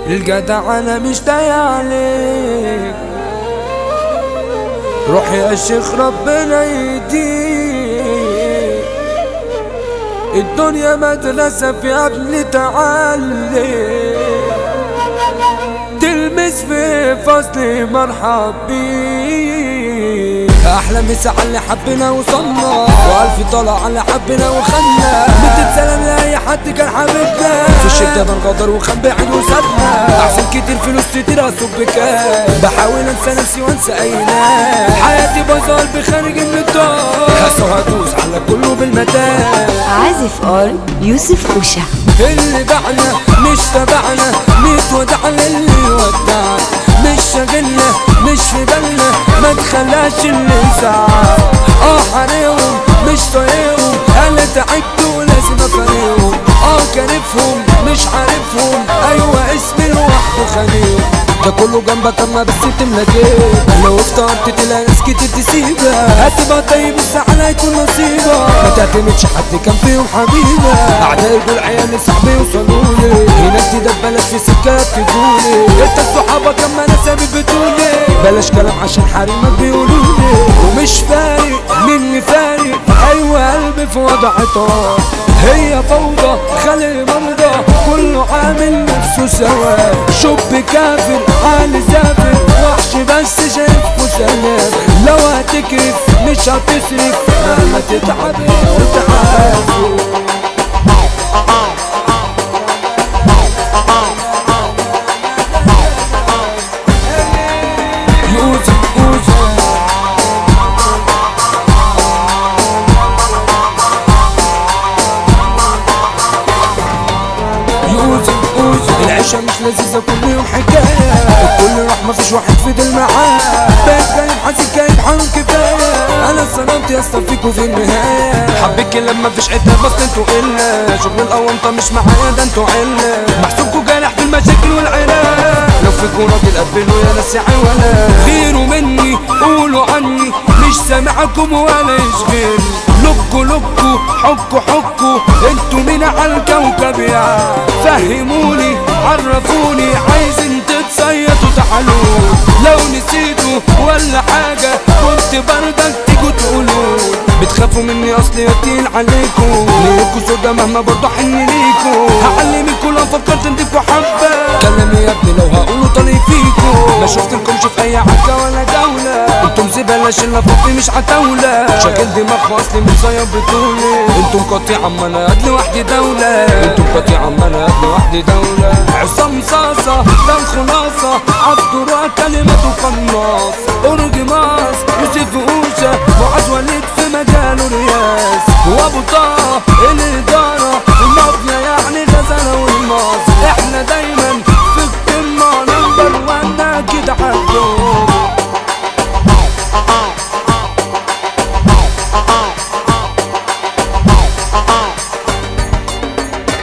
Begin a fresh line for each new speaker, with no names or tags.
الجدع انا مش داي عليك روح يا شيخ ربنا يهديك الدنيا مدرسة في ابن تعلم تلمس في فصل مرحب بيك احلى مسا على اللي حبنا وصلنا والف طلع على اللي حبنا وخلنا بتتسلم لاي حد كان حبيبنا في الشدة بنقدر وخان بعيد وسابنا احسن كتير فلوس كتير اصب بكام بحاول انسى نفسي وانسى اي ناس حياتي بايظه قلبي خارج من الدار هسه هدوس على كله بالمدام
عازف اول يوسف خوشة
اللي بعنا مش تبعنا نتودع للي يودعنا مش شاغلنا مش في بالنا ما تخلاش اللي يزعل اه عليهم مش طايقهم انا تعبت ولازم افارقهم اه كارفهم مش عارفهم ايوه اسمي لوحده خانيهم ده كله جنبك اما بس تملى جيب لو اخترت تلاقي ناس كتير تسيبك هتبقى طيب الساعة هيكون نصيبك ما تعتمدش حد كان فيهم حبيبك اعدائي دول عيال صاحبي يوصلولي هناك دي ده بلاش في سكة تجولي انت صحابك اما انا ثابت بتقولي بلاش كلام عشان حريمك بيقولولي ومش فارق مني فارق ايوه قلبي في وضع طار هي فوضى خلي مرضى كله عامل نفسه سوا شب كافر عالي سافر وحش بس شايفكوا سلام لو هتكرف مش هتصرف مهما تتعب وتعافر يوسف يوسف يوسف يوسف العيشة مش لذيذة كل يوم حكاية الكل راح مفيش واحد فضل معاه بقيت كايب حاسس كايب حرام كفاية أنا صدمت يا اسطى فيكوا في النهاية حبيتك لما مفيش عتاب بس انتوا قلة شغل الأونطة مش معايا ده انتوا علة محسوبكوا جارح في المشاكل والعناد لو فيكوا راجل قبلوا يا ناس ولا غيروا مني قولوا عني مش سامعكم ولا يشغل لكوا لكوا حكوا حكوا انتوا مين على الكوكب يا فهموني عرفوني عايزين تتصيطوا تعالوا لو نسيتوا ولا حاجة كنت بردك تيجوا تقولوا بتخافوا مني اصلي يتقيل عليكم ليكوا سودا مهما برضه حني ليكوا هعلمكوا لو فكرت نديكوا حبة كلامي يا ابني لو هقوله طريق فيكوا ما شفتلكمش في اي عكا ولا جولة انتم زبالة شلة فوقي مش عتاولة شاغل دماغ اصلي متصير بطولي انتم قطيع اما انا قد لوحدي دولة انتم قطيع اما انا قد لوحدي دولة عصام صاصة ده الخلاصة عبد كلمته قناص أورج ماس يوسف أوشة معاذ وليد في مجاله رياس وابو طه اللي